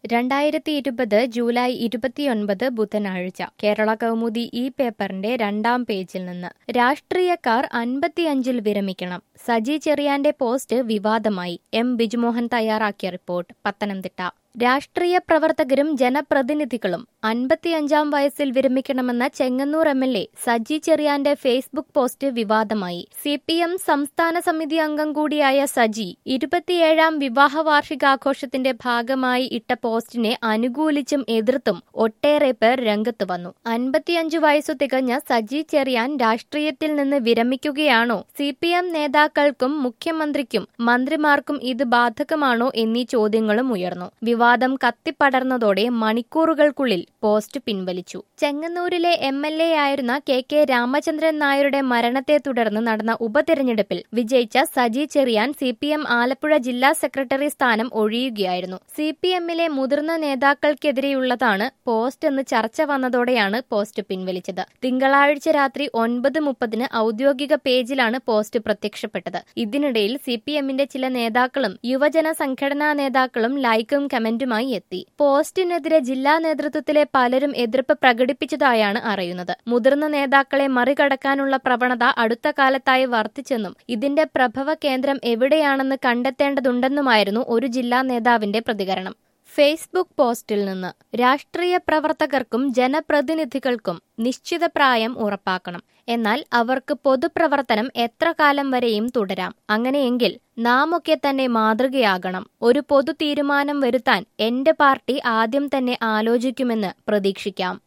രണ്ടായിരത്തി ഇരുപത് ജൂലൈ ഇരുപത്തിയൊൻപത് ബുധനാഴ്ച കേരള കൗമുദി ഈ പേപ്പറിന്റെ രണ്ടാം പേജിൽ നിന്ന് രാഷ്ട്രീയക്കാർ അൻപത്തിയഞ്ചിൽ വിരമിക്കണം സജി ചെറിയാന്റെ പോസ്റ്റ് വിവാദമായി എം ബിജുമോഹൻ തയ്യാറാക്കിയ റിപ്പോർട്ട് പത്തനംതിട്ട രാഷ്ട്രീയ പ്രവർത്തകരും ജനപ്രതിനിധികളും അൻപത്തിയഞ്ചാം വയസ്സിൽ വിരമിക്കണമെന്ന Chengannur M L A Saji ചെറിയാന്റെ ഫേസ്ബുക്ക് പോസ്റ്റ് വിവാദമായി സി പി എം സംസ്ഥാന സമിതി അംഗം കൂടിയായ സജി ഇരുപത്തിയേഴാം വിവാഹ വാർഷികാഘോഷത്തിന്റെ ഭാഗമായി ഇട്ട പോസ്റ്റിനെ അനുകൂലിച്ചും എതിർത്തും ഒട്ടേറെ പേർ രംഗത്ത് വന്നു അൻപത്തിയഞ്ചു വയസ്സു തികഞ്ഞ സജി ചെറിയാൻ രാഷ്ട്രീയത്തിൽ നിന്ന് വിരമിക്കുകയാണോ സി പി എം നേതാക്കൾക്കും മുഖ്യമന്ത്രിക്കും മന്ത്രിമാർക്കും ഇത് ബാധകമാണോ എന്നീ ചോദ്യങ്ങളും ഉയർന്നു വിവാദം കത്തിപ്പടർന്നതോടെ മണിക്കൂറുകൾക്കുള്ളിൽ പോസ്റ്റ് പിൻവലിച്ചു ചെങ്ങന്നൂരിലെ എം എൽ എ ആയിരുന്ന കെ കെ രാമചന്ദ്രൻ നായരുടെ മരണത്തെ തുടർന്ന് നടന്ന ഉപതെരഞ്ഞെടുപ്പിൽ വിജയിച്ച Saji Cherian C P M Alappuzha ജില്ലാ സെക്രട്ടറി സ്ഥാനം ഒഴിയുകയായിരുന്നു സി പി എമ്മിലെ മുതിർന്ന നേതാക്കൾക്കെതിരെയുള്ളതാണ് പോസ്റ്റ് എന്ന് ചർച്ച വന്നതോടെയാണ് പോസ്റ്റ് പിൻവലിച്ചത് തിങ്കളാഴ്ച രാത്രി ഒൻപത് മുപ്പതിന് ഔദ്യോഗിക പേജിലാണ് പോസ്റ്റ് പ്രത്യക്ഷപ്പെട്ടത് ഇതിനിടയിൽ സി പി എമ്മിന്റെ ചില നേതാക്കളും യുവജന സംഘടനാ നേതാക്കളും ലൈക്കും കമന്റുമായി എത്തി പോസ്റ്റിനെതിരെ ജില്ലാ നേതൃത്വത്തിലെ പലരും എതിർപ്പ് പ്രകടിപ്പിച്ചതായാണ് അറിയുന്നത് മുതിർന്ന നേതാക്കളെ മറികടക്കാനുള്ള പ്രവണത അടുത്ത കാലത്തായി വർദ്ധിച്ചെന്നും ഇതിന്റെ പ്രഭവ കേന്ദ്രം എവിടെയാണെന്ന് കണ്ടെത്തേണ്ടതുണ്ടെന്നുമായിരുന്നു ഒരു ജില്ലാ നേതാവിന്റെ പ്രതികരണം ഫേസ്ബുക്ക് പോസ്റ്റിൽ നിന്ന് രാഷ്ട്രീയ പ്രവർത്തകർക്കും ജനപ്രതിനിധികൾക്കും നിശ്ചിത പ്രായം ഉറപ്പാക്കണം എന്നാൽ അവർക്ക് പൊതുപ്രവർത്തനം എത്ര കാലം വരെയും തുടരാം അങ്ങനെയെങ്കിൽ നാമൊക്കെ തന്നെ മാതൃകയാകണം ഒരു പൊതു തീരുമാനം വരുത്താൻ എന്റെ പാർട്ടി ആദ്യം തന്നെ ആലോചിക്കുമെന്ന് പ്രതീക്ഷിക്കാം